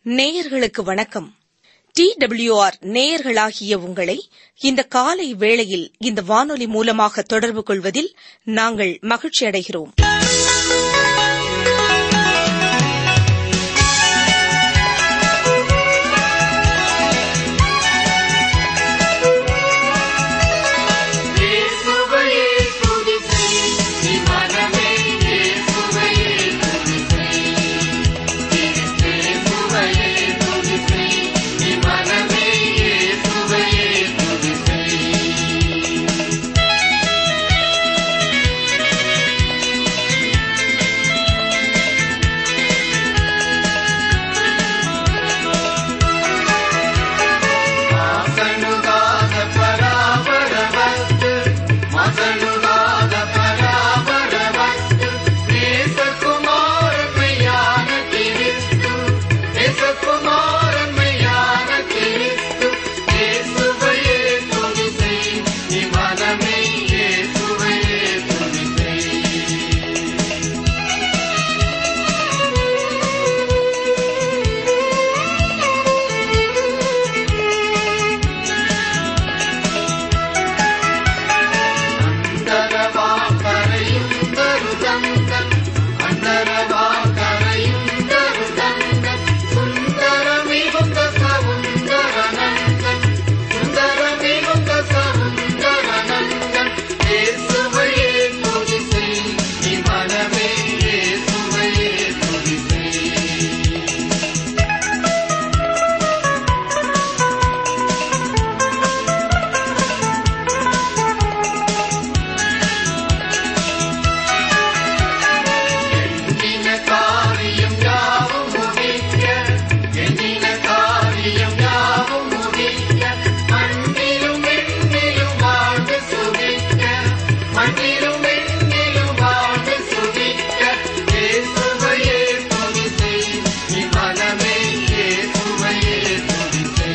நேயர்களுக்கு வணக்கம் D WR நேயர்களாகிய உங்களை இந்த காலை வேளையில் இந்த வானொலி மூலமாக தொடர்பு கொள்வதில் நாங்கள் மகிழ்ச்சி அடைகிறோம் இயேசுவையே துதி செய் நீ மனமே இயேசுவையே துதி செய் இயேசுவையே துதி செய் நீ மனமே இயேசுவையே துதி செய் ಮಾತನುಗಾದ ಪರಾಪರ ವಸ್ತು ಮತನುಗಾದ ಪರಾಪರ ವಸ್ತು ನೇಸಕುಮಾರನ್ಮಯಾನ ಕಿರಿಸ್ತು ನೇಸಕುಮಾರನ್ಮಯಾನ ಕಿರಿಸ್ತು ಯೇಸುவையே துதிசை நீ மனமே இயேசுவையே துதிசை அந்தரவா கரையும் தருதந்தன் அந்தரவா கரையும் தருதந்தன் சுந்தரமிகுந்த சவுந்தரநந்தன் சுந்தரமிகுந்த சவுந்தரநந்தன் இயேசுவையே துதிசை நீ மனமே இயேசுவையே துதிசை எண்ணின காரியம் யாவும் முடிக்க எண்ணின காரியம் யாவும் முடிக்க மண்ணிலும் எண்ணிலும் வாழ்ந்து சுகிக்க மண்ணிலும் எண்ணிலும் வாழ்ந்து சுகிக்க இயேசுவையே துதிசை நீ மனமே இயேசுவையே துதிசை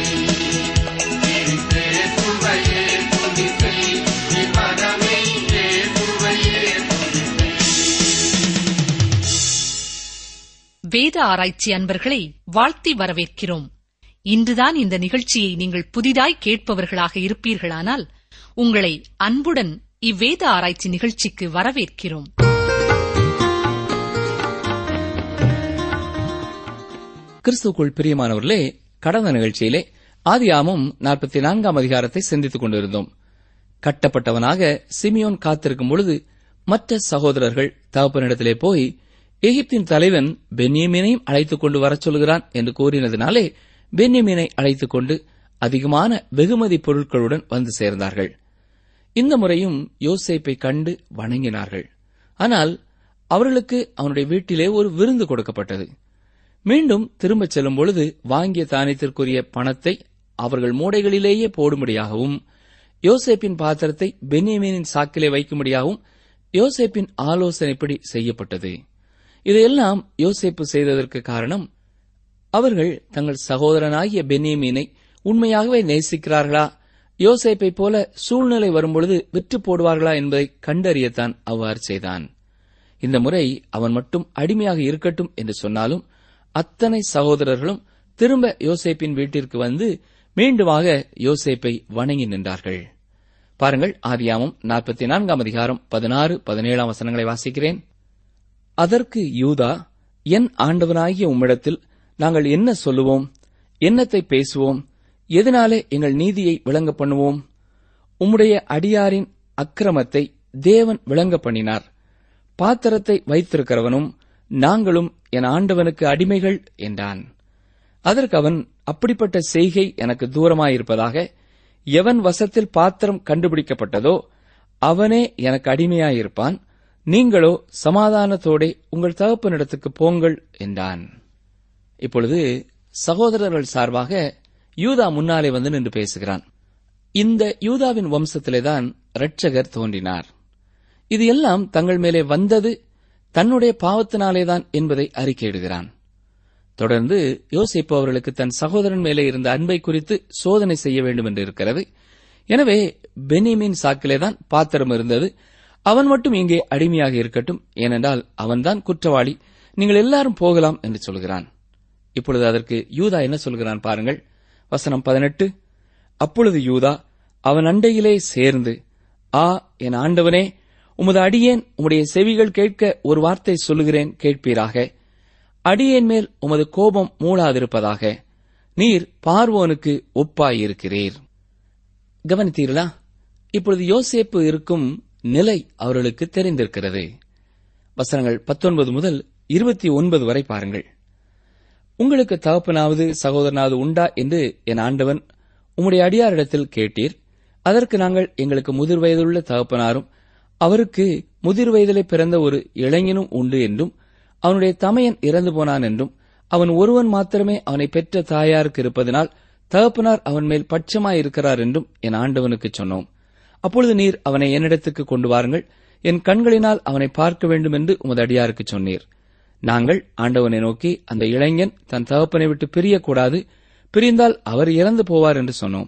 இயேசுவையே துதிசை நீ மனமே இயேசுவையே துதிசை வேத ஆராய்ச்சி அன்பர்களை வாழ்த்தி வரவேற்கிறோம் இன்றுதான் இந்த நிகழ்ச்சியை நீங்கள் புதிதாய் கேட்பவர்களாக இருப்பீர்களானால் உங்களை அன்புடன் இவ்வேத ஆராய்ச்சி நிகழ்ச்சிக்கு வரவேற்கிறோம் கிறிஸ்துக்குள் பிரியமானவர்களே கடந்த நிகழ்ச்சியிலே ஆதியாமும் நாற்பத்தி நான்காம் அதிகாரத்தை சிந்தித்துக் கொண்டிருந்தோம் கட்டப்பட்டவனாக சிமியோன் காத்திருக்கும் பொழுது மற்ற சகோதரர்கள் தகப்பனிடத்திலே போய் எகிப்தின் தலைவன் பென்யமீனையும் அழைத்துக் கொண்டு வரச் சொல்கிறான் என்று கூறினதினாலே பென்யமீனை அழைத்துக் கொண்டு அதிகமான வெகுமதி பொருட்களுடன் வந்து சேர்ந்தார்கள் இந்த முறையும் யோசேப்பை கண்டு வணங்கினார்கள் ஆனால் அவர்களுக்கு அவனுடைய வீட்டிலே ஒரு விருந்து கொடுக்கப்பட்டது மீண்டும் திரும்பச் செல்லும் பொழுது வாங்கிய தானியத்திற்குரிய பணத்தை அவர்கள் மூடைகளிலேயே போடும்படியாகவும் யோசேப்பின் பாத்திரத்தை பென்யமீனின் சாக்கிலே வைக்கும்படியாகவும் யோசேப்பின் ஆலோசனைப்படி செய்யப்பட்டது இதையெல்லாம் யோசேப்பு செய்ததற்கு காரணம் அவர்கள் தங்கள் சகோதரனாகிய பென்யமீனை உண்மையாகவே நேசிக்கிறார்களா யோசேப்பை போல சூழ்நிலை வரும்பொழுது விற்று போடுவார்களா என்பதை கண்டறியத்தான் அவ்வாறு செய்தான் இந்த முறை அவன் மட்டும் அடிமையாக இருக்கட்டும் என்று சொன்னாலும் அத்தனை சகோதரர்களும் திரும்ப யோசேப்பின் வீட்டிற்கு வந்து மீண்டுமாக யோசேப்பை வணங்கி நின்றார்கள் பாருங்கள் ஆதியாமம் நாற்பத்தி நான்காம் அதிகாரம் பதினாறு பதினேழாம் வசனங்களை வாசிக்கிறேன் அதற்கு யூதா என் ஆண்டவனாகிய உம்மிடத்தில் நாங்கள் என்ன சொல்லுவோம் என்னத்தை பேசுவோம் எதனாலே எங்கள் நீதியை விளங்க பண்ணுவோம் உம்முடைய அடியாரின் அக்கிரமத்தை தேவன் விளங்க பண்ணினார் பாத்திரத்தை வைத்திருக்கிறவனும் நாங்களும் என் ஆண்டவனுக்கு அடிமைகள் என்றான் அதற்கு அவன் அப்படிப்பட்ட செய்கை எனக்கு தூரமாயிருப்பதாக எவன் வசத்தில் பாத்திரம் கண்டுபிடிக்கப்பட்டதோ அவனே எனக்கு அடிமையாயிருப்பான் நீங்களோ சமாதானத்தோடே உங்கள் தகப்பனிடத்துக்கு போங்கள் என்றான் இப்பொழுது சகோதரர்கள் சார்பாக யூதா முன்னாலே வந்து நின்று பேசுகிறான் இந்த யூதாவின் வம்சத்திலேதான் இரட்சகர் தோன்றினார் இது எல்லாம் தங்கள் மேலே வந்தது தன்னுடைய பாவத்தினாலேதான் என்பதை அறிக்கையிடுகிறான் தொடர்ந்து யோசிப்பு அவர்களுக்கு தன் சகோதரன் மேலே இருந்த அன்பை குறித்து சோதனை செய்ய வேண்டும் என்று இருக்கிறது எனவே பெனிமின் சாக்கிலேதான் பாத்திரம் இருந்தது அவன் மட்டும் இங்கே அடிமையாக இருக்கட்டும் ஏனென்றால் அவன்தான் குற்றவாளி நீங்கள் எல்லாரும் போகலாம் என்று சொல்கிறான் இப்பொழுது அதற்கு யூதா என்ன சொல்கிறான் பாருங்கள் வசனம் பதினெட்டு அப்பொழுது யூதா அவன் அண்டையிலே சேர்ந்து ஆ என் ஆண்டவனே உமது அடியேன் உம்முடைய செவிகள் கேட்க ஒரு வார்த்தை சொல்லுகிறேன் கேட்பீராக அடியேன் மேல் உமது கோபம் மூளாதிருப்பதாக நீர் பார்வோனுக்கு ஒப்பாயிருக்கிறீர் கவனித்தீர்களா இப்பொழுது யோசேப்பு இருக்கும் நிலை அவர்களுக்கு தெரிந்திருக்கிறது வசனங்கள் பத்தொன்பது முதல் இருபத்தி ஒன்பது வரை பாருங்கள் உங்களுக்கு தகப்பனாவது சகோதரனாவது உண்டா என்று என் ஆண்டவன் உம்முடைய அடியாரிடத்தில் கேட்டீர் அதற்கு நாங்கள் எங்களுக்கு முதிர் வயதுள்ள தகப்பனாரும் அவருக்கு முதிர் வயதிலே பிறந்த ஒரு இளைஞனும் உண்டு என்றும் அவனுடைய தமையன் இறந்து போனான் என்றும் அவன் ஒருவன் மாத்திரமே அவனை பெற்ற தாயாருக்கு இருப்பதனால் தகப்பனார் அவன் மேல் பட்சமாயிருக்கிறார் என்றும் என் ஆண்டவனுக்கு சொன்னோம் அப்பொழுது நீர் அவனை என்னிடத்துக்கு கொண்டு வாருங்கள் என் கண்களினால் அவனை பார்க்க வேண்டும் என்று உமது அடியாருக்கு சொன்னீர் நாங்கள் ஆண்டவனை நோக்கி அந்த இளைஞன் தன் தகப்பனை விட்டு பிரியக்கூடாது பிரிந்தால் அவர் இறந்து போவார் என்று சொன்னோம்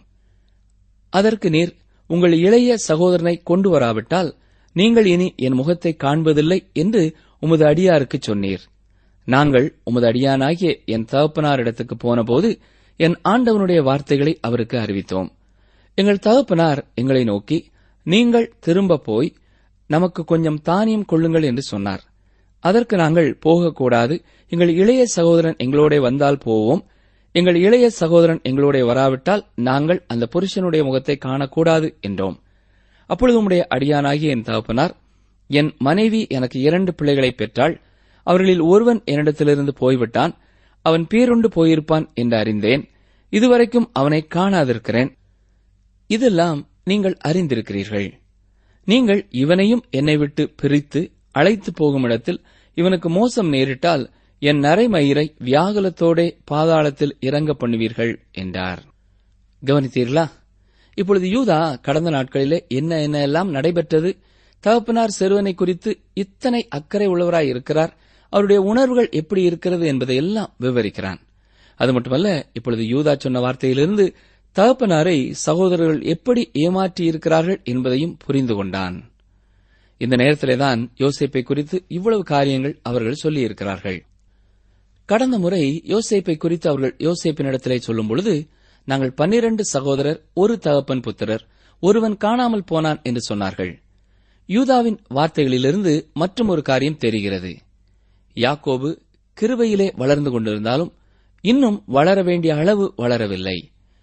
அதற்கு நீர் உங்கள் இளைய சகோதரனை கொண்டு வராவிட்டால் நீங்கள் இனி என் முகத்தை காண்பதில்லை என்று உமது அடியாருக்கு சொன்னீர் நாங்கள் உமது அடியானாகிய என் தகப்பனாரிடத்துக்கு போனபோது என் ஆண்டவனுடைய வார்த்தைகளை அவருக்கு அறிவித்தோம் எங்கள் தகப்பனார் எங்களை நோக்கி நீங்கள் திரும்ப போய் நமக்கு கொஞ்சம் தானியம் கொள்ளுங்கள் என்று சொன்னார் அதற்கு நாங்கள் போகக்கூடாது எங்கள் இளைய சகோதரன் எங்களோட வந்தால் போவோம் எங்கள் இளைய சகோதரன் எங்களோட வராவிட்டால் நாங்கள் அந்த புருஷனுடைய முகத்தை காணக்கூடாது என்றோம் அப்பொழுது உம்முடைய அடியானாகிய என் தகப்பனார் என் மனைவி எனக்கு இரண்டு பிள்ளைகளை பெற்றாள் அவர்களில் ஒருவன் என்னிடத்திலிருந்து போய்விட்டான் அவன் பேருண்டு போயிருப்பான் என்று அறிந்தேன் இதுவரைக்கும் அவனை காணாதிருக்கிறேன் இதெல்லாம் நீங்கள் அறிந்திருக்கிறீர்கள் நீங்கள் இவனையும் என்னை விட்டு பிரித்து அழைத்து போகும் இடத்தில் இவனுக்கு மோசம் நேரிட்டால் என் நரைமயிரை வியாகுலத்தோடே பாதாளத்தில் இறங்க பண்ணுவீர்கள் என்றார் கவனித்தீர்களா இப்பொழுது யூதா கடந்த நாட்களிலே என்ன என்ன எல்லாம் நடைபெற்றது தகப்பனார் சிறுவனை குறித்து இத்தனை அக்கறை உள்ளவராய் இருக்கிறார் அவருடைய உணர்வுகள் எப்படி இருக்கிறது என்பதை எல்லாம் விவரிக்கிறான் அது மட்டுமல்ல இப்பொழுது யூதா சொன்ன வார்த்தையிலிருந்து தகப்பனாரை சகோதரர்கள் எப்படி ஏமாற்றி இருக்கிறார்கள் என்பதையும் புரிந்து கொண்டான் இந்த நேரத்திலேதான் யோசேப்பை குறித்து இவ்வளவு காரியங்கள் அவர்கள் சொல்லியிருக்கிறார்கள் கடந்த முறை யோசேப்பை குறித்து அவர்கள் யோசேப்பினிடத்திலே சொல்லும் பொழுது நாங்கள் பன்னிரண்டு சகோதரர் ஒரு தகப்பன் புத்திரர் ஒருவன் காணாமல் போனான் என்று சொன்னார்கள் யூதாவின் வார்த்தைகளிலிருந்து மற்றும் ஒரு காரியம் தெரிகிறது யாக்கோபு கிருபையிலே வளர்ந்து கொண்டிருந்தாலும் இன்னும் வளர வேண்டிய அளவு வளரவில்லை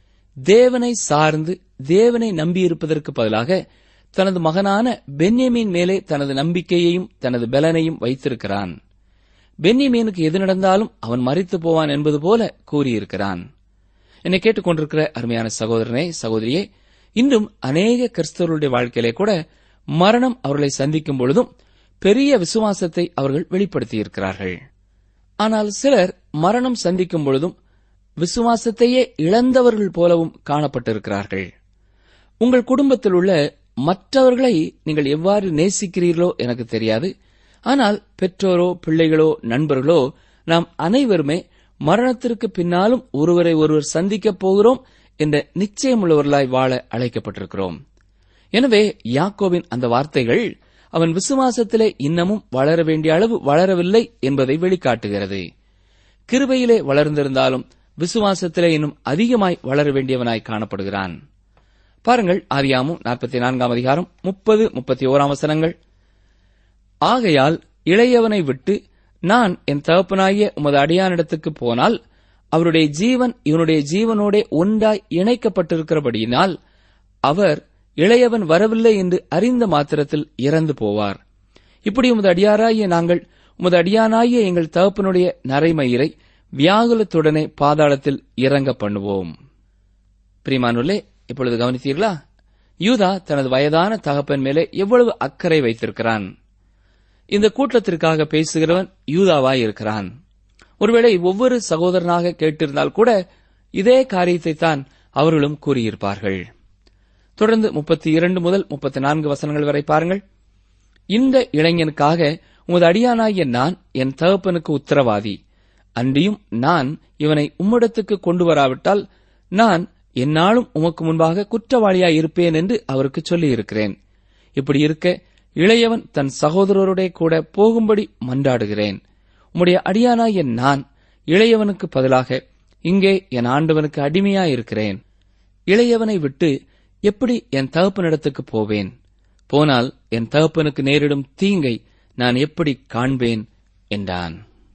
தேவனை சார்ந்து தேவனை நம்பியிருப்பதற்கு பதிலாக தனது மகனான பென்யமீன் மேலே தனது நம்பிக்கையையும் தனது பலனையும் வைத்திருக்கிறான் பென்யமீனுக்கு எது நடந்தாலும் அவன் மறித்து போவான் என்பது போல கூறியிருக்கிறான் என்னை கேட்டுக்கொண்டிருக்கிற அருமையான சகோதரனே சகோதரியே இன்றும் அநேக கிறிஸ்தவர்களுடைய வாழ்க்கையிலே கூட மரணம் அவர்களை சந்திக்கும் பொழுதும் பெரிய விசுவாசத்தை அவர்கள் வெளிப்படுத்தியிருக்கிறார்கள் ஆனால் சிலர் மரணம் சந்திக்கும் பொழுதும் விசுவாசத்தையே இழந்தவர்கள் போலவும் காணப்பட்டிருக்கிறார்கள் உங்கள் குடும்பத்தில் உள்ள மற்றவர்களை நீங்கள் எவ்வாறு நேசிக்கிறீர்களோ எனக்கு தெரியாது ஆனால் பெற்றோரோ பிள்ளைகளோ நண்பர்களோ நாம் அனைவருமே மரணத்திற்கு பின்னாலும் ஒருவரை ஒருவர் சந்திக்கப் போகிறோம் என்ற நிச்சயமுள்ளவர்களாய் வாழ அழைக்கப்பட்டிருக்கிறோம் எனவே யாக்கோவின் அந்த வார்த்தைகள் அவன் விசுவாசத்திலே இன்னமும் வளர வேண்டிய அளவு வளரவில்லை என்பதை வெளிக்காட்டுகிறது கிருபையிலே வளர்ந்திருந்தாலும் விசுவாசத்திலே இன்னும் அதிகமாய் வளர வேண்டியவனாய் காணப்படுகிறான் பாருங்கள் ஆதியாமும் நாற்பத்தி நான்காம் அதிகாரம் முப்பது முப்பத்தி ஓராம் வசனங்கள் ஆகையால் இளையவனை விட்டு நான் என் தகப்பனாகிய உமது அடியானிடத்துக்கு போனால் அவருடைய ஜீவன் இவனுடைய ஜீவனோடே ஒன்றாய் இணைக்கப்பட்டிருக்கிறபடியினால் அவர் இளையவன் வரவில்லை என்று அறிந்த மாத்திரத்தில் இறந்து போவார் இப்படி உமது அடியாராகிய நாங்கள் உமது அடியானாகிய எங்கள் தகப்பனுடைய நரைமயிரை வியாகுலத்துடனே பாதாளத்தில் இறங்க பண்ணுவோம் பிரிமானுள்ளே இப்பொழுது கவனித்தீர்களா யூதா தனது வயதான தகப்பன் மேலே எவ்வளவு அக்கறை வைத்திருக்கிறான் இந்த கூட்டத்திற்காக பேசுகிறவன் யூதாவாய் இருக்கிறான் ஒருவேளை ஒவ்வொரு சகோதரனாக கேட்டிருந்தால் கூட இதே காரியத்தை தான் அவர்களும் கூறியிருப்பார்கள் தொடர்ந்து முப்பத்தி இரண்டு முதல் முப்பத்தி நான்கு வசனங்கள் வரை பாருங்கள் இந்த இளைஞனுக்காக உமது அடியானாகிய நான் என் தகப்பனுக்கு உத்தரவாதி அன்றியும் நான் இவனை உம்மிடத்துக்கு கொண்டு வராவிட்டால் நான் என்னாலும் உமக்கு முன்பாக குற்றவாளியாய் இருப்பேன் என்று அவருக்கு சொல்லியிருக்கிறேன் இப்படி இருக்க இளையவன் தன் சகோதரருடைய கூட போகும்படி மன்றாடுகிறேன் உம்முடைய அடியானாகிய நான் இளையவனுக்கு பதிலாக இங்கே என் ஆண்டவனுக்கு அடிமையாயிருக்கிறேன் இளையவனை விட்டு எப்படி என் தகப்பனிடத்துக்கு போவேன் போனால் என் தகப்பனுக்கு நேரிடும் தீங்கை நான் எப்படி காண்பேன் என்றான்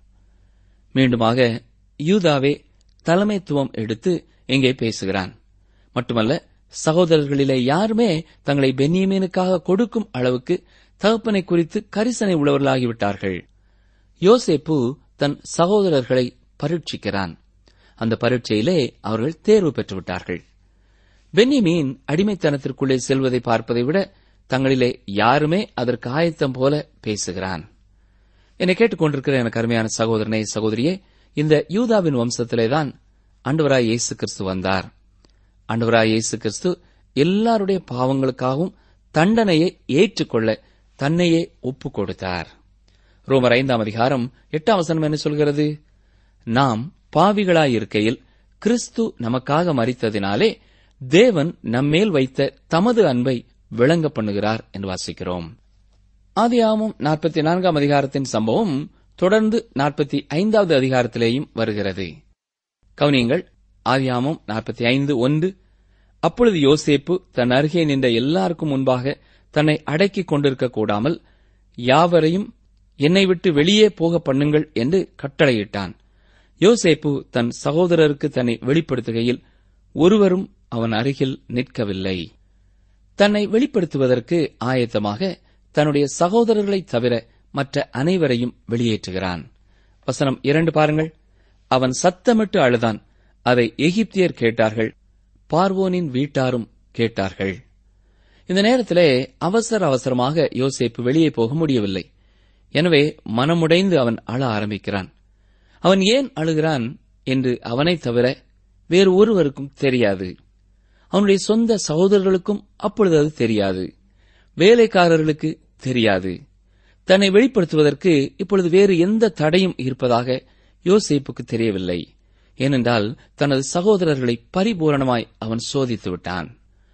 மீண்டுமாக யூதாவே தலைமைத்துவம் எடுத்து இங்கே பேசுகிறான் மட்டுமல்ல சகோதரர்களிலே யாருமே தங்களை பென்னியமீனுக்காக கொடுக்கும் அளவுக்கு தகப்பனை குறித்து கரிசனை உள்ளவர்களாகிவிட்டார்கள் யோசேப்பு தன் சகோதரர்களை பரீட்சிக்கிறான் அந்த பரீட்சையிலே அவர்கள் தேர்வு பெற்றுவிட்டார்கள் பென்னிமீன் அடிமைத்தனத்திற்குள்ளே செல்வதை பார்ப்பதை விட தங்களிலே யாருமே அதற்கு ஆயத்தம் போல பேசுகிறான் என்னை கேட்டுக்கொண்டிருக்கிற எனக்கு அருமையான சகோதரனே சகோதரியே இந்த யூதாவின் வம்சத்திலேதான் ஆண்டவராய் இயேசு கிறிஸ்து வந்தார் ஆண்டவராய் இயேசு கிறிஸ்து எல்லாருடைய பாவங்களுக்காகவும் தண்டனையை ஏற்றுக்கொள்ள தன்னையே ஒப்புக் கொடுத்தார் ரோமர் ஐந்தாம் அதிகாரம் எட்டாம் வசனம் என்ன சொல்கிறது நாம் பாவிகளாயிருக்கையில் கிறிஸ்து நமக்காக மரித்ததினாலே தேவன் நம்மேல் வைத்த தமது அன்பை விளங்க பண்ணுகிறார் என்று வாசிக்கிறோம் ஆதியாமம் நாற்பத்தி நான்காம் அதிகாரத்தின் சம்பவம் தொடர்ந்து நாற்பத்தி ஐந்தாவது அதிகாரத்திலேயும் வருகிறது கவனியங்கள் ஆதியாமம் நாற்பத்தி ஐந்து ஒன்று அப்பொழுது யோசேப்பு தன் அருகே நின்ற எல்லாருக்கும் முன்பாக தன்னை அடக்கிக் கொண்டிருக்க கூடாமல் யாவரையும் என்னை விட்டு வெளியே போக பண்ணுங்கள் என்று கட்டளையிட்டான் யோசேப்பு தன் சகோதரருக்கு தன்னை வெளிப்படுத்துகையில் ஒருவரும் அவன் அருகில் நிற்கவில்லை தன்னை வெளிப்படுத்துவதற்கு ஆயத்தமாக தன்னுடைய சகோதரர்களைத் தவிர மற்ற அனைவரையும் வெளியேற்றுகிறான் வசனம் இரண்டு பாருங்கள் அவன் சத்தமிட்டு அழுதான் அதை எகிப்தியர் கேட்டார்கள் பார்வோனின் வீட்டாரும் கேட்டார்கள் இந்த நேரத்திலே அவசர அவசரமாக யோசேப்பு வெளியே போக முடியவில்லை எனவே மனமுடைந்து அவன் அழ ஆரம்பிக்கிறான் அவன் ஏன் அழுகிறான் என்று அவனைத் தவிர வேறு ஒருவருக்கும் தெரியாது அவனுடைய சொந்த சகோதரர்களுக்கும் அப்பொழுது அது தெரியாது வேலைக்காரர்களுக்கு தெரியாது தன்னை வெளிப்படுத்துவதற்கு இப்பொழுது வேறு எந்த தடையும் இருப்பதாக யோசேப்புக்கு தெரியவில்லை ஏனென்றால் தனது சகோதரர்களை பரிபூரணமாய் அவன் சோதித்து விட்டான்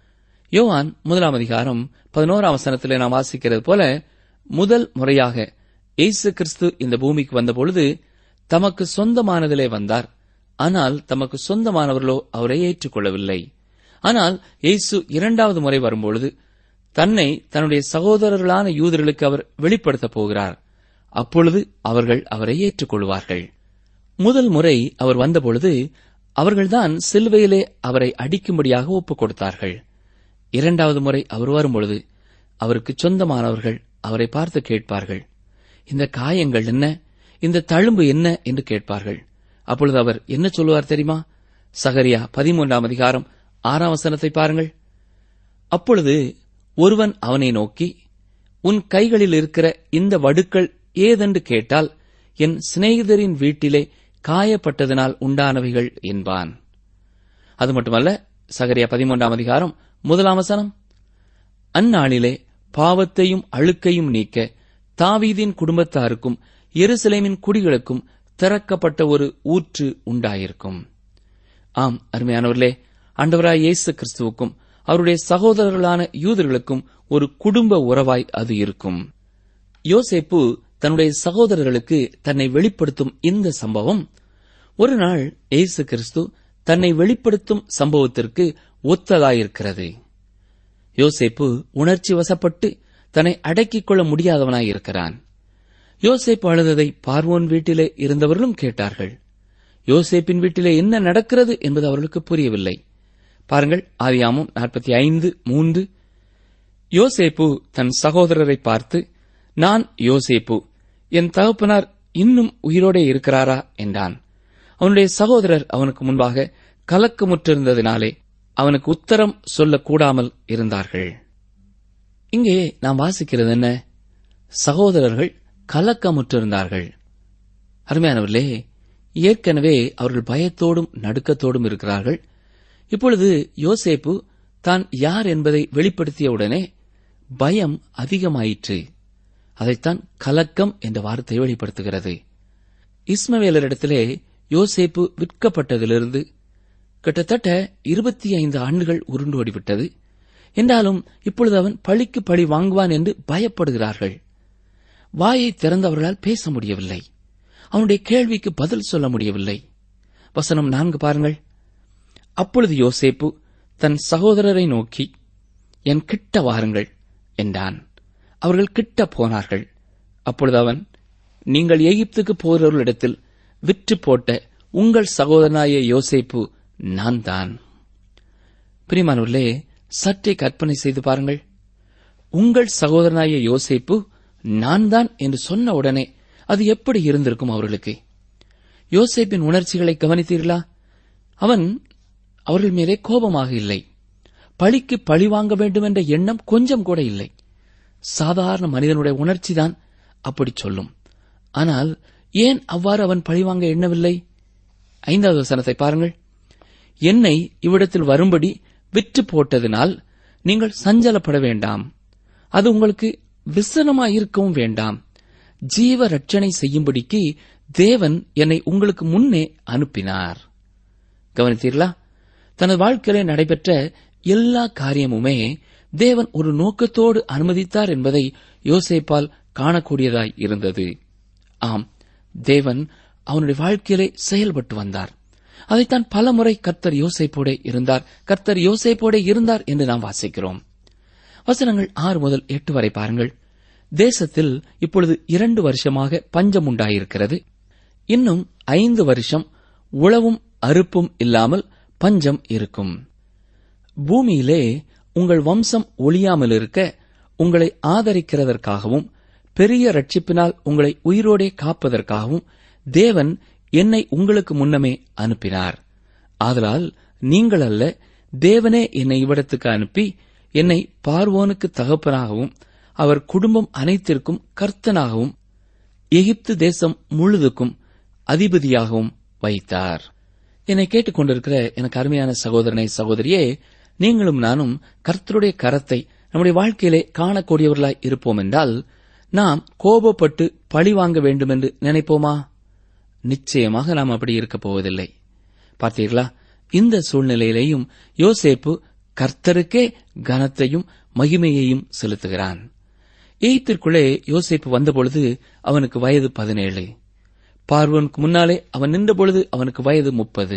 யோவான் முதலாம் அதிகாரம் பதினோராம் வசனத்திலே நாம் வாசிக்கிறது போல முதல் முறையாக இயேசு கிறிஸ்து இந்த பூமிக்கு வந்தபொழுது தமக்கு சொந்தமானதிலே வந்தார் ஆனால் தமக்கு சொந்தமானவர்களோ அவரை ஏற்றுக்கொள்ளவில்லை ஆனால் இயேசு இரண்டாவது முறை வரும்பொழுது தன்னை தன்னுடைய சகோதரர்களான யூதர்களுக்கு அவர் வெளிப்படுத்தப் போகிறார் அப்பொழுது அவர்கள் அவரை ஏற்றுக்கொள்வார்கள் முதல் முறை அவர் வந்தபொழுது அவர்கள்தான் சிலுவையிலே அவரை அடிக்கும்படியாக ஒப்புக் கொடுத்தார்கள் இரண்டாவது முறை அவர் வரும்பொழுது அவருக்கு சொந்தமானவர்கள் அவரை பார்த்து கேட்பார்கள் இந்த காயங்கள் என்ன இந்த தழும்பு என்ன என்று கேட்பார்கள் அப்பொழுது அவர் என்ன சொல்லுவார் தெரியுமா சகரியா பதிமூன்றாம் அதிகாரம் ஆறாம் வசனத்தை பாருங்கள் அப்பொழுது ஒருவன் அவனை நோக்கி உன் கைகளில் இருக்கிற இந்த வடுக்கள் ஏதென்று கேட்டால் என் சிநேகிதரின் வீட்டிலே காயப்பட்டதனால் உண்டானவைகள் என்பான் அது மட்டுமல்ல சகரியா பதிமூன்றாம் அதிகாரம் முதலாம் வசனம் அந்நாளிலே பாவத்தையும் அழுக்கையும் நீக்க தாவீதின் குடும்பத்தாருக்கும் எருசலேமின் குடிகளுக்கும் திறக்கப்பட்ட ஒரு ஊற்று உண்டாயிருக்கும் ஆம் அருமையானவர்களே ஆண்டவராய் இயேசு கிறிஸ்துவுக்கும் அவருடைய சகோதரர்களான யூதர்களுக்கும் ஒரு குடும்ப உறவாய் அது இருக்கும் யோசேப்பு தன்னுடைய சகோதரர்களுக்கு தன்னை வெளிப்படுத்தும் இந்த சம்பவம் ஒரு நாள் இயேசு கிறிஸ்து தன்னை வெளிப்படுத்தும் சம்பவத்திற்கு ஒத்ததாயிருக்கிறது யோசேப்பு உணர்ச்சி வசப்பட்டு தன்னை அடக்கிக் கொள்ள முடியாதவனாயிருக்கிறான் யோசேப்பு அழுததை பார்வோன் வீட்டிலே இருந்தவர்களும் கேட்டார்கள் யோசேப்பின் வீட்டிலே என்ன நடக்கிறது என்பது அவர்களுக்கு புரியவில்லை பாருங்கள் ஆதியாமம் நாற்பத்தி ஐந்து மூன்று யோசேப்பு தன் சகோதரரை பார்த்து நான் யோசேப்பு என் தகப்பனார் இன்னும் உயிரோடே இருக்கிறாரா என்றான் அவனுடைய சகோதரர் அவனுக்கு முன்பாக கலக்கமுற்றிருந்ததினாலே அவனுக்கு உத்தரம் சொல்லக்கூடாமல் இருந்தார்கள் இங்கே நாம் வாசிக்கிறது என்ன சகோதரர்கள் கலக்கமுற்றிருந்தார்கள் அருமையானவர்களே ஏற்கனவே அவர்கள் பயத்தோடும் நடுக்கத்தோடும் இருக்கிறார்கள் இப்பொழுது யோசேப்பு தான் யார் என்பதை வெளிப்படுத்தியவுடனே பயம் அதிகமாயிற்று அதைத்தான் கலக்கம் என்ற வார்த்தை வெளிப்படுத்துகிறது இஸ்மவேலரிடத்திலே யோசேப்பு விற்கப்பட்டதிலிருந்து கிட்டத்தட்ட இருபத்தி ஐந்து ஆண்டுகள் உருண்டு ஓடிவிட்டது என்றாலும் இப்பொழுது அவன் பழிக்கு பழி வாங்குவான் என்று பயப்படுகிறார்கள் வாயை திறந்தவர்களால் பேச முடியவில்லை அவனுடைய கேள்விக்கு பதில் சொல்ல முடியவில்லை வசனம் நான்கு பாருங்கள் அப்பொழுது யோசேப்பு தன் சகோதரரை நோக்கி என் கிட்ட வாருங்கள் என்றான் அவர்கள் கிட்ட போனார்கள் அப்பொழுது அவன் நீங்கள் எகிப்துக்கு போகிறவர்களிடத்தில் விற்று போட்ட உங்கள் சகோதரனாய யோசேப்பு நான் தான் பிரிமானூர்லே சற்றே கற்பனை செய்து பாருங்கள் உங்கள் சகோதரனாய யோசேப்பு நான் தான் என்று சொன்ன உடனே அது எப்படி இருந்திருக்கும் அவர்களுக்கு யோசேப்பின் உணர்ச்சிகளை கவனித்தீர்களா அவன் அவர்கள் மீதே கோபமாக இல்லை பழிக்கு பழி வாங்க வேண்டும் என்ற எண்ணம் கொஞ்சம் கூட இல்லை சாதாரண மனிதனுடைய உணர்ச்சிதான் அப்படி சொல்லும் ஆனால் ஏன் அவ்வாறு அவன் பழிவாங்க எண்ணவில்லை ஐந்தாவது வசனத்தை பாருங்கள் என்னை இவ்விடத்தில் வரும்படி விற்று போட்டதினால் நீங்கள் சஞ்சலப்பட வேண்டாம் அது உங்களுக்கு விசனமாயிருக்கவும் வேண்டாம் ஜீவ ரட்சணை செய்யும்படிக்கு தேவன் என்னை உங்களுக்கு முன்னே அனுப்பினார் கவனித்தீர்களா தனது வாழ்க்கையிலே நடைபெற்ற எல்லா காரியமுமே தேவன் ஒரு நோக்கத்தோடு அனுமதித்தார் என்பதை யோசேப்பால் காணக்கூடியதாய் இருந்தது ஆம் தேவன் அவனுடைய வாழ்க்கையிலே செயல்பட்டு வந்தார் அதைத்தான் பலமுறை கர்த்தர் யோசேப்போடே இருந்தார் கர்த்தர் யோசேப்போடே இருந்தார் என்று நாம் வாசிக்கிறோம் வசனங்கள் ஆறு முதல் எட்டு வரை பாருங்கள் தேசத்தில் இப்பொழுது இரண்டு வருஷமாக பஞ்சம் உண்டாயிருக்கிறது இன்னும் ஐந்து வருஷம் உழவும் அறுப்பும் இல்லாமல் பஞ்சம் இருக்கும் பூமியிலே உங்கள் வம்சம் ஒழியாமல் இருக்க உங்களை ஆதரிக்கிறதற்காகவும் பெரிய ரட்சிப்பினால் உங்களை உயிரோடே காப்பதற்காகவும் தேவன் என்னை உங்களுக்கு முன்னமே அனுப்பினார் ஆதலால் நீங்கள் அல்ல தேவனே என்னை இவ்விடத்துக்கு அனுப்பி என்னை பார்வோனுக்கு தகப்பனாகவும் அவர் குடும்பம் அனைத்திற்கும் கர்த்தனாகவும் எகிப்து தேசம் முழுதுக்கும் அதிபதியாகவும் வைத்தார் என்னை கேட்டுக்கொண்டிருக்கிற எனக்கு அருமையான சகோதரனை சகோதரியே நீங்களும் நானும் கர்த்தருடைய கரத்தை நம்முடைய வாழ்க்கையிலே காணக்கூடியவர்களாய் இருப்போம் என்றால் நாம் கோபப்பட்டு பழி வாங்க வேண்டும் என்று நினைப்போமா நிச்சயமாக நாம் அப்படி இருக்கப் போவதில்லை பார்த்தீர்களா இந்த சூழ்நிலையிலேயும் யோசேப்பு கர்த்தருக்கே கனத்தையும் மகிமையையும் செலுத்துகிறான் எய்த்திற்குள்ளே யோசேப்பு வந்தபொழுது அவனுக்கு வயது பதினேழு பார்வனுக்கு முன்னாலே அவன் நின்றபொழுது அவனுக்கு வயது முப்பது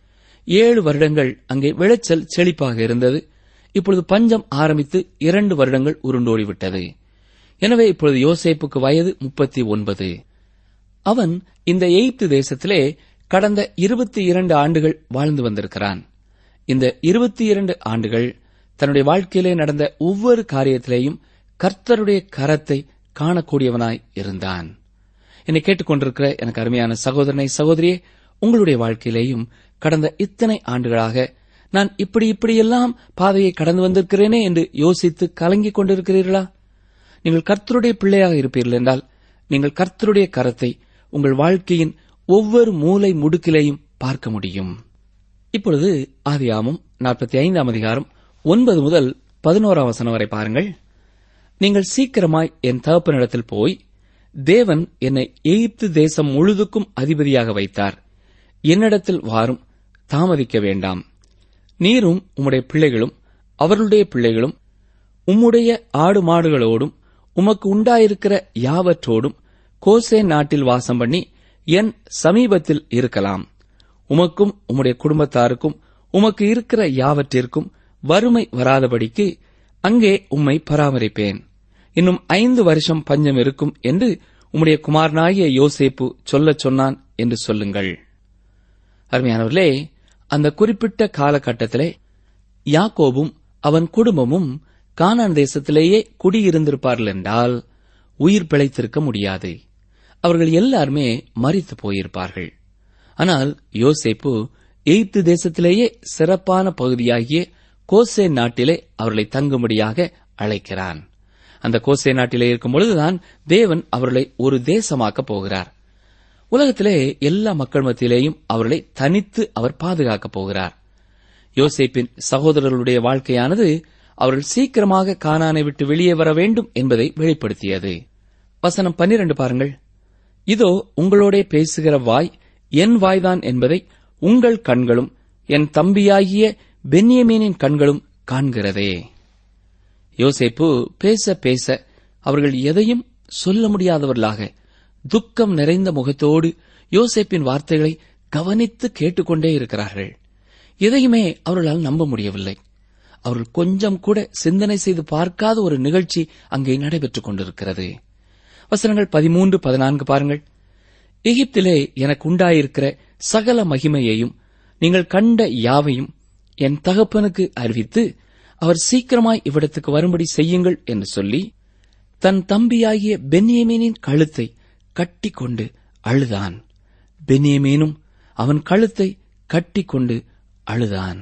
ஏழு வருடங்கள் அங்கே விளைச்சல் செழிப்பாக இருந்தது இப்பொழுது பஞ்சம் ஆரம்பித்து இரண்டு வருடங்கள் உருண்டோடிவிட்டது எனவே இப்பொழுது யோசேப்புக்கு வயது முப்பத்தி ஒன்பது அவன் இந்த எய்த்து தேசத்திலே கடந்த இருபத்தி இரண்டு ஆண்டுகள் வாழ்ந்து வந்திருக்கிறான் இந்த இருபத்தி இரண்டு ஆண்டுகள் தன்னுடைய வாழ்க்கையிலே நடந்த ஒவ்வொரு காரியத்திலேயும் கர்த்தருடைய கரத்தை காணக்கூடியவனாய் இருந்தான் என்னை கேட்டுக்கொண்டிருக்கிற எனக்கு அருமையான சகோதரனை சகோதரியே உங்களுடைய வாழ்க்கையிலேயும் கடந்த இத்தனை ஆண்டுகளாக நான் இப்படி இப்படியெல்லாம் பாதையை கடந்து வந்திருக்கிறேனே என்று யோசித்து கலங்கிக் கொண்டிருக்கிறீர்களா நீங்கள் கர்த்தருடைய பிள்ளையாக இருப்பீர்கள் என்றால் நீங்கள் கர்த்தருடைய கரத்தை உங்கள் வாழ்க்கையின் ஒவ்வொரு மூலை முடுக்கிலேயும் பார்க்க முடியும் இப்பொழுது ஆதியாமம் நாற்பத்தி ஐந்தாம் அதிகாரம் ஒன்பது முதல் பதினோராம் வசனம் வரை பாருங்கள் நீங்கள் சீக்கிரமாய் என் தகப்பனிடத்தில் போய் தேவன் என்னை எகிப்து தேசம் முழுதுக்கும் அதிபதியாக வைத்தார் என்னிடத்தில் வாரும் தாமதிக்க வேண்டாம் நீரும் உம்முடைய பிள்ளைகளும் அவர்களுடைய பிள்ளைகளும் உம்முடைய ஆடு மாடுகளோடும் உமக்கு உண்டாயிருக்கிற யாவற்றோடும் கோசே நாட்டில் வாசம் பண்ணி என் சமீபத்தில் இருக்கலாம் உமக்கும் உம்முடைய குடும்பத்தாருக்கும் உமக்கு இருக்கிற யாவற்றிற்கும் வறுமை வராதபடிக்கு அங்கே உம்மை பராமரிப்பேன் இன்னும் ஐந்து வருஷம் பஞ்சம் இருக்கும் என்று உம்முடைய குமாரனாகிய யோசேப்பு சொல்லச் சொன்னான் என்று சொல்லுங்கள் அருமையானவர்களே அந்த குறிப்பிட்ட காலகட்டத்திலே யாக்கோபும் அவன் குடும்பமும் கானான் தேசத்திலேயே குடியிருந்திருப்பார்கள் என்றால் உயிர் பிழைத்திருக்க முடியாது அவர்கள் எல்லாருமே மறித்து போயிருப்பார்கள் ஆனால் யோசேப்பு எய்த்து தேசத்திலேயே சிறப்பான பகுதியாகிய கோசே நாட்டிலே அவர்களை தங்கும்படியாக அழைக்கிறான் அந்த கோசே நாட்டிலே இருக்கும் பொழுதுதான் தேவன் அவர்களை ஒரு தேசமாக்கப் போகிறார் உலகத்திலே எல்லா மக்கள் மத்தியிலேயும் அவர்களை தனித்து அவர் பாதுகாக்கப் போகிறார் யோசேப்பின் சகோதரர்களுடைய வாழ்க்கையானது அவர்கள் சீக்கிரமாக கானானை விட்டு வெளியே வர வேண்டும் என்பதை வெளிப்படுத்தியது வசனம் பன்னிரண்டு பாருங்கள் இதோ உங்களோடே பேசுகிற வாய் என் வாய்தான் என்பதை உங்கள் கண்களும் என் தம்பியாகிய பென்யமீனின் கண்களும் காண்கிறதே யோசேப்பு பேச பேச அவர்கள் எதையும் சொல்ல முடியாதவர்களாக துக்கம் நிறைந்த முகத்தோடு யோசேப்பின் வார்த்தைகளை கவனித்து கேட்டுக்கொண்டே இருக்கிறார்கள் எதையுமே அவர்களால் நம்ப முடியவில்லை அவர்கள் கொஞ்சம் கூட சிந்தனை செய்து பார்க்காத ஒரு நிகழ்ச்சி அங்கே நடைபெற்றுக் கொண்டிருக்கிறது வசனங்கள் பதிமூன்று பதினான்கு பாருங்கள் எகிப்திலே எனக்கு உண்டாயிருக்கிற சகல மகிமையையும் நீங்கள் கண்ட யாவையும் என் தகப்பனுக்கு அறிவித்து அவர் சீக்கிரமாய் இவ்விடத்துக்கு வரும்படி செய்யுங்கள் என்று சொல்லி தன் தம்பியாகிய பென்யமீனின் கழுத்தை கட்டிக்கொண்டு அழுதான் பென்யமீனும் அவன் கழுத்தை கட்டிக்கொண்டு அழுதான்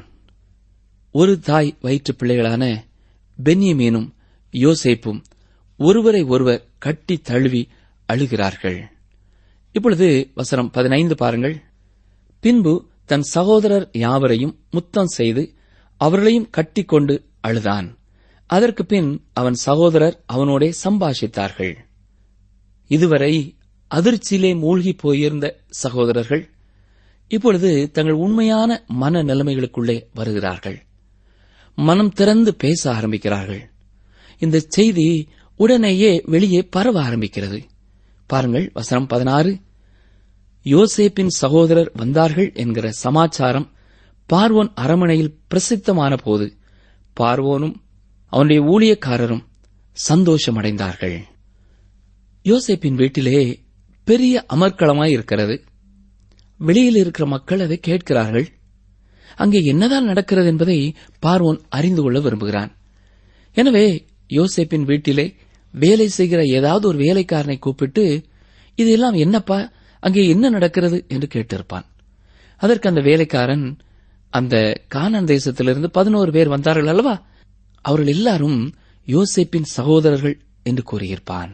ஒரு தாய் வயிற்றுப் பிள்ளைகளான பென்யமீனும் யோசேப்பும் ஒருவரை ஒருவர் கட்டி தழுவி அழுகிறார்கள் இப்பொழுது வசனம் பதினைந்து பாருங்கள் பின்பு தன் சகோதரர் யாவரையும் முத்தம் செய்து அவர்களையும் கட்டிக்கொண்டு அழுதான் அதற்கு பின் அவன் சகோதரர் அவனோடே சம்பாஷித்தார்கள் இதுவரை அதிர்ச்சியிலே மூழ்கி போயிருந்த சகோதரர்கள் இப்பொழுது தங்கள் உண்மையான மன நிலைமைகளுக்குள்ளே வருகிறார்கள் மனம் திறந்து பேச ஆரம்பிக்கிறார்கள் இந்த செய்தி உடனேயே வெளியே பரவ ஆரம்பிக்கிறது பாருங்கள் வசனம் பதினாறு யோசேப்பின் சகோதரர் வந்தார்கள் என்கிற சமாச்சாரம் பார்வோன் அரமனையில் பிரசித்தமான போது பார்வோனும் அவனுடைய ஊழியக்காரரும் சந்தோஷமடைந்தார்கள் யோசேப்பின் வீட்டிலே பெரிய அமர்க்களமாய் இருக்கிறது வெளியில் இருக்கிற மக்கள் அதை கேட்கிறார்கள் அங்கே என்னதான் நடக்கிறது என்பதை பார்வோன் அறிந்து கொள்ள விரும்புகிறான் எனவே யோசேப்பின் வீட்டிலே வேலை செய்கிற ஏதாவது ஒரு வேலைக்காரனை கூப்பிட்டு இதெல்லாம் என்னப்பா அங்கே என்ன நடக்கிறது என்று கேட்டிருப்பான் அதற்கு அந்த வேலைக்காரன் அந்த கானான் தேசத்திலிருந்து பதினோரு பேர் வந்தார்கள் அல்லவா அவர்கள் எல்லாரும் யோசேப்பின் சகோதரர்கள் என்று கூறியிருப்பான்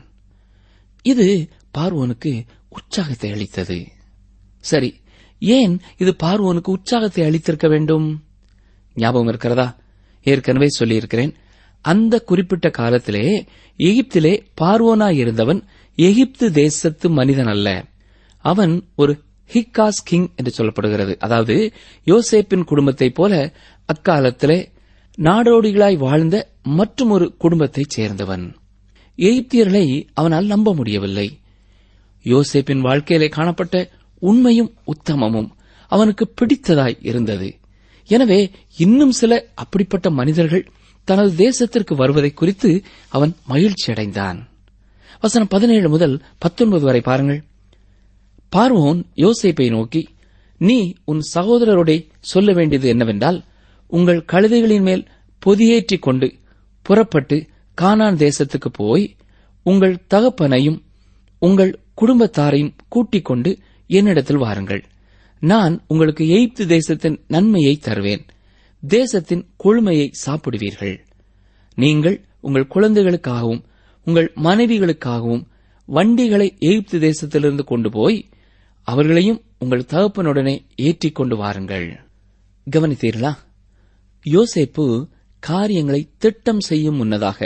இது பார்வோனுக்கு உற்சாகத்தை அளித்தது சரி ஏன் இது பார்வோனுக்கு உற்சாகத்தை அளித்திருக்க வேண்டும் ஞாபகம் இருக்கிறதா ஏற்கனவே சொல்லியிருக்கிறேன் அந்த குறிப்பிட்ட காலத்திலே எகிப்திலே பார்வோனாய் இருந்தவன் எகிப்து தேசத்து மனிதன் அல்ல அவன் ஒரு ஹிக்காஸ் கிங் என்று சொல்லப்படுகிறது அதாவது யோசேப்பின் குடும்பத்தைப் போல அக்காலத்திலே நாடோடிகளாய் வாழ்ந்த மற்றும் ஒரு குடும்பத்தைச் சேர்ந்தவன் எகிப்தியர்களை அவனால் நம்ப முடியவில்லை யோசேப்பின் வாழ்க்கையிலே காணப்பட்ட உண்மையும் உத்தமமும் அவனுக்கு பிடித்ததாய் இருந்தது எனவே இன்னும் சில அப்படிப்பட்ட மனிதர்கள் தனது தேசத்திற்கு வருவதை குறித்து அவன் மகிழ்ச்சி அடைந்தான் வசனம் பதினேழு முதல் பத்தொன்பது வரை பாருங்கள் பார்வோன் யோசேப்பை நோக்கி நீ உன் சகோதரரோடே சொல்ல வேண்டியது என்னவென்றால் உங்கள் கழுதைகளின் மேல் பொதியேற்றிக் கொண்டு புறப்பட்டு கானான் தேசத்துக்கு போய் உங்கள் தகப்பனையும் உங்கள் குடும்பத்தாரையும் கூட்டிக் கொண்டு என்னிடத்தில் வாருங்கள் நான் உங்களுக்கு எய்ப்து தேசத்தின் நன்மையை தருவேன் தேசத்தின் கொழுமையை சாப்பிடுவீர்கள் நீங்கள் உங்கள் குழந்தைகளுக்காகவும் உங்கள் மனைவிகளுக்காகவும் வண்டிகளை எகிப்து தேசத்திலிருந்து கொண்டு போய் அவர்களையும் உங்கள் தகப்பனுடனே ஏற்றிக் கொண்டு வாருங்கள் கவனித்தீர்களா யோசேப்பு காரியங்களை திட்டம் செய்யும் முன்னதாக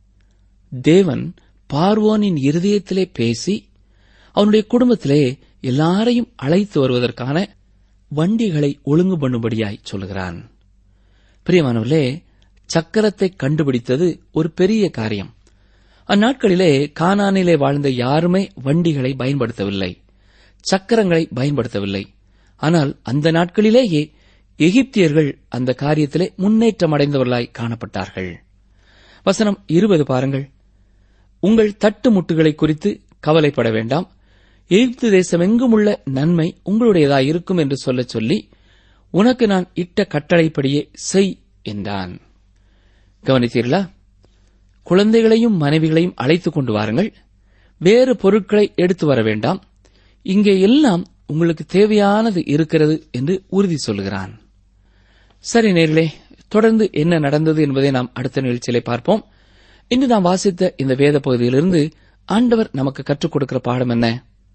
தேவன் பார்வோனின் இருதயத்திலே பேசி அவனுடைய குடும்பத்திலே எல்லாரையும் அழைத்து வருவதற்கான வண்டிகளை ஒழுங்கு பண்ணும்படியாய் சொல்கிறான் பிரியமானவர்களே சக்கரத்தை கண்டுபிடித்தது ஒரு பெரிய காரியம் அந்நாட்களிலே கானானிலே வாழ்ந்த யாருமே வண்டிகளை பயன்படுத்தவில்லை சக்கரங்களை பயன்படுத்தவில்லை ஆனால் அந்த நாட்களிலேயே எகிப்தியர்கள் அந்த காரியத்திலே முன்னேற்றம் அடைந்தவர்களாய் காணப்பட்டார்கள் வசனம் இருபது பாருங்கள் உங்கள் தட்டு முட்டுகளை குறித்து கவலைப்பட வேண்டாம் எகிப்து தேசமெங்கும் உள்ள நன்மை உங்களுடையதாய் இருக்கும் என்று சொல்லச் சொல்லி உனக்கு நான் இட்ட கட்டளைப்படியே செய் என்றான் கவனித்தீர்களா குழந்தைகளையும் மனைவிகளையும் அழைத்துக் கொண்டு வாருங்கள் வேறு பொருட்களை எடுத்து வர வேண்டாம் இங்கே எல்லாம் உங்களுக்கு தேவையானது இருக்கிறது என்று உறுதி சொல்கிறான் சரி நேர்களே தொடர்ந்து என்ன நடந்தது என்பதை நாம் அடுத்த நிகழ்ச்சியிலே பார்ப்போம் இன்று நாம் வாசித்த இந்த வேத பகுதியிலிருந்து ஆண்டவர் நமக்கு கற்றுக் கொடுக்கிற பாடம் என்ன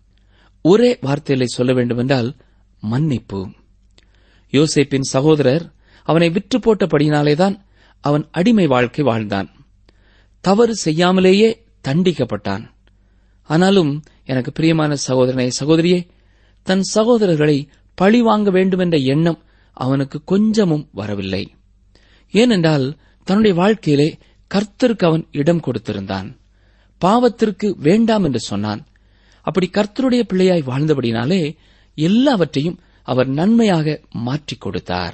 ஒரே வார்த்தைகளை சொல்ல வேண்டுமென்றால் மன்னிப்பு யோசேப்பின் சகோதரர் அவனை விற்று போட்டபடியினாலேதான் அவன் அடிமை வாழ்க்கை வாழ்ந்தான் தவறு செய்யாமலேயே தண்டிக்கப்பட்டான் ஆனாலும் எனக்கு பிரியமான சகோதரனை சகோதரியே தன் சகோதரர்களை பழி வாங்க வேண்டுமென்ற எண்ணம் அவனுக்கு கொஞ்சமும் வரவில்லை ஏனென்றால் தன்னுடைய வாழ்க்கையிலே கர்த்தருக்கு அவன் இடம் கொடுத்திருந்தான் பாவத்திற்கு வேண்டாம் என்று சொன்னான் அப்படி கர்த்தருடைய பிள்ளையாய் வாழ்ந்தபடினாலே எல்லாவற்றையும் அவர் நன்மையாக மாற்றிக் கொடுத்தார்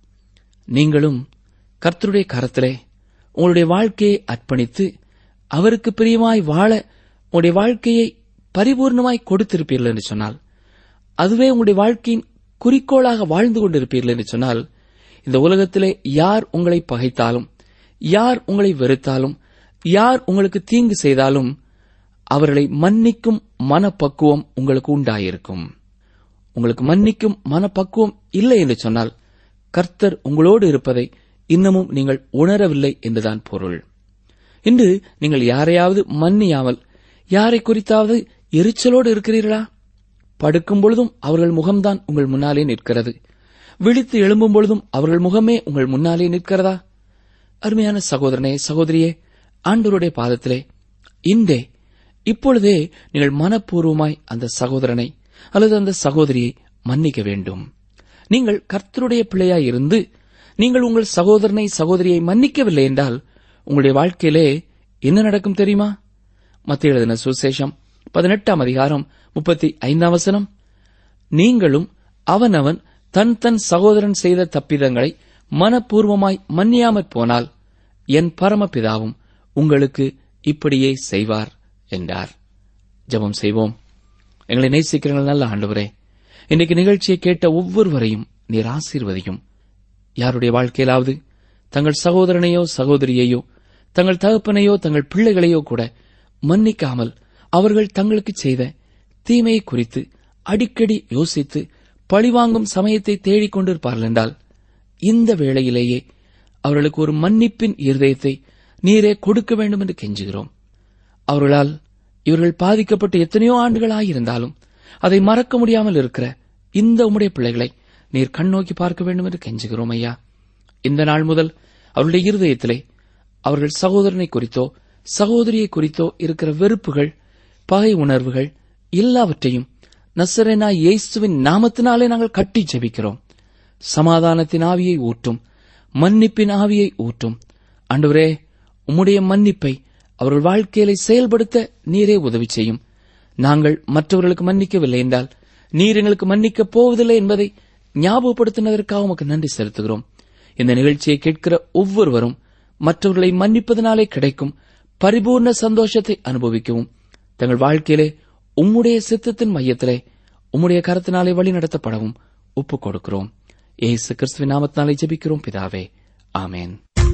நீங்களும் கர்த்தருடைய கரத்திலே உங்களுடைய வாழ்க்கையை அர்ப்பணித்து அவருக்கு பிரியமாய் வாழ உங்களுடைய வாழ்க்கையை பரிபூர்ணமாய் கொடுத்திருப்பீர்கள் என்று சொன்னால் அதுவே உங்களுடைய வாழ்க்கையின் குறிக்கோளாக வாழ்ந்து கொண்டிருப்பீர்கள் என்று சொன்னால் இந்த உலகத்திலே யார் உங்களை பகைத்தாலும் யார் உங்களை வெறுத்தாலும் யார் உங்களுக்கு தீங்கு செய்தாலும் அவர்களை மன்னிக்கும் மனப்பக்குவம் உங்களுக்கு உண்டாயிருக்கும் உங்களுக்கு மன்னிக்கும் மனப்பக்குவம் இல்லை என்று சொன்னால் கர்த்தர் உங்களோடு இருப்பதை இன்னமும் நீங்கள் உணரவில்லை என்றுதான் பொருள் இன்று நீங்கள் யாரையாவது மன்னியாமல் யாரை குறித்தாவது எரிச்சலோடு இருக்கிறீர்களா படுக்கும் பொழுதும் அவர்கள் முகம்தான் உங்கள் முன்னாலே நிற்கிறது விழித்து எழும்பும் பொழுதும் அவர்கள் முகமே உங்கள் முன்னாலே நிற்கிறதா அருமையான சகோதரனே சகோதரியே ஆண்டவருடைய பாதத்திலே இன்றே இப்பொழுதே நீங்கள் மனப்பூர்வமாய் அந்த சகோதரனை அல்லது அந்த சகோதரியை மன்னிக்க வேண்டும் நீங்கள் கர்த்தருடைய பிள்ளையாய் இருந்து நீங்கள் உங்கள் சகோதரனை சகோதரியை மன்னிக்கவில்லை என்றால் உங்களுடைய வாழ்க்கையிலே என்ன நடக்கும் தெரியுமா மத்திய எழுதின சுசேஷம் பதினெட்டாம் அதிகாரம் முப்பத்தி ஐந்தாம் வசனம் நீங்களும் அவனவன் தன் தன் சகோதரன் செய்த தப்பிதங்களை மனப்பூர்வமாய் மன்னியாமற் போனால் என் பரமபிதாவும் உங்களுக்கு இப்படியே செய்வார் என்றார் ஜெபம் செய்வோம் எங்களை நேசிக்கிறீர்கள் நல்ல ஆண்டவரே இன்றைக்கு நிகழ்ச்சியை கேட்ட ஒவ்வொருவரையும் நீர் ஆசீர்வதியும் யாருடைய வாழ்க்கையிலாவது தங்கள் சகோதரனையோ சகோதரியையோ தங்கள் தகப்பனையோ தங்கள் பிள்ளைகளையோ கூட மன்னிக்காமல் அவர்கள் தங்களுக்கு செய்த தீமையை குறித்து அடிக்கடி யோசித்து பழிவாங்கும் சமயத்தை தேடிக் கொண்டிருப்பார்கள் என்றால் இந்த வேளையிலேயே அவர்களுக்கு ஒரு மன்னிப்பின் இருதயத்தை நீரே கொடுக்க வேண்டும் என்று கெஞ்சுகிறோம் அவர்களால் இவர்கள் பாதிக்கப்பட்டு எத்தனையோ ஆண்டுகள் ஆகியிருந்தாலும் அதை மறக்க முடியாமல் இருக்கிற இந்த உம்முடைய பிள்ளைகளை நீர் கண்ணோக்கி பார்க்க வேண்டும் என்று கெஞ்சுகிறோம் ஐயா இந்த நாள் முதல் அவருடைய இருதயத்திலே அவர்கள் சகோதரனை குறித்தோ சகோதரியை குறித்தோ இருக்கிற வெறுப்புகள் பகை உணர்வுகள் எல்லாவற்றையும் நசரேனா இயேசுவின் நாமத்தினாலே நாங்கள் கட்டி ஜெபிக்கிறோம் சமாதானத்தின் ஆவியை ஊற்றும் மன்னிப்பின் ஆவியை ஊற்றும் ஆண்டவரே உம்முடைய மன்னிப்பை அவர்கள் வாழ்க்கையிலே செயல்படுத்த நீரே உதவி செய்யும் நாங்கள் மற்றவர்களுக்கு மன்னிக்கவில்லை என்றால் நீர் எங்களுக்கு மன்னிக்கப் போவதில்லை என்பதை ஞாபகப்படுத்தினதற்காக உமக்கு நன்றி செலுத்துகிறோம் இந்த நிகழ்ச்சியை கேட்கிற ஒவ்வொருவரும் மற்றவர்களை மன்னிப்பதனாலே கிடைக்கும் பரிபூர்ண சந்தோஷத்தை அனுபவிக்கவும் தங்கள் வாழ்க்கையிலே உம்முடைய சித்தத்தின் மையத்திலே உம்முடைய கரத்தினாலே வழி நடத்தப்படவும் ஒப்புக் கொடுக்கிறோம் ஏசு கிறிஸ்துவின் நாமத்தினாலே ஜெபிக்கிறோம் பிதாவே ஆமேன்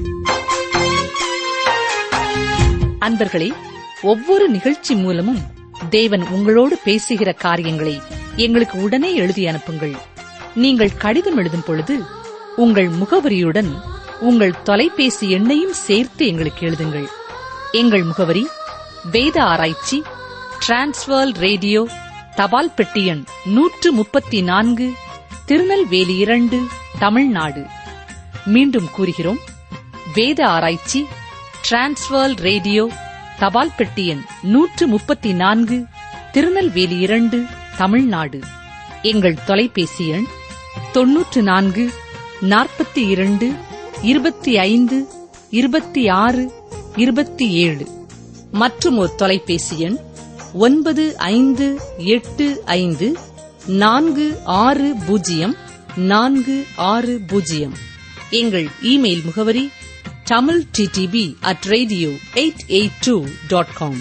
அன்பர்களே ஒவ்வொரு நிகழ்ச்சி மூலமும் தேவன் உங்களோடு பேசுகிற காரியங்களை எங்களுக்கு உடனே எழுதி அனுப்புங்கள் நீங்கள் கடிதம் எழுதும் பொழுது உங்கள் முகவரியுடன் உங்கள் தொலைபேசி எண்ணையும் சேர்த்து எங்களுக்கு எழுதுங்கள் எங்கள் முகவரி வேத ஆராய்ச்சி டிரான்ஸ்வர் ரேடியோ தபால் பெட்டி எண் நூற்று முப்பத்தி நான்கு திருநெல்வேலி இரண்டு தமிழ்நாடு மீண்டும் கூறுகிறோம் வேத ஆராய்ச்சி டிரான்ஸ்வர் ரேடியோ தபால் பெட்டி எண் நூற்று முப்பத்தி நான்கு திருநெல்வேலி இரண்டு தமிழ்நாடு எங்கள் தொலைபேசி எண் தொன்னூற்று நான்கு நாற்பத்தி இரண்டு இருபத்தி ஐந்து இருபத்தி ஆறு இருபத்தி ஏழு மற்றும் ஒரு தொலைபேசி எண் ஒன்பது ஐந்து எட்டு ஐந்து நான்கு ஆறு பூஜ்ஜியம் நான்கு ஆறு பூஜ்ஜியம் எங்கள் இமெயில் முகவரி Tamil DTP at radio eight eight two dot com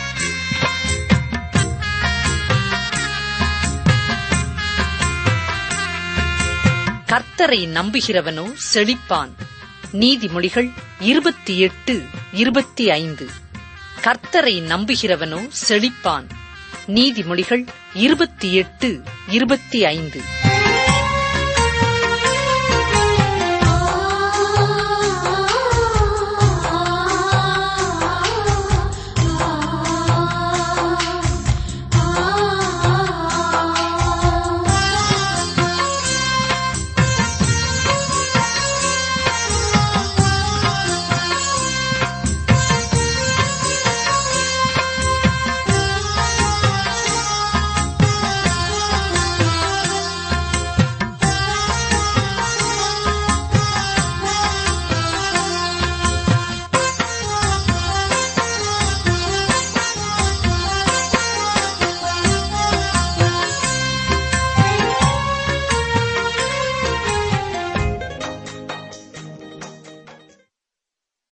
கர்த்தரை நம்புகிறவனோ செழிப்பான் நீதிமொழிகள் இருபத்தி எட்டு இருபத்தி ஐந்து கர்த்தரை நம்புகிறவனோ செழிப்பான் நீதிமொழிகள் இருபத்தி எட்டு இருபத்தி ஐந்து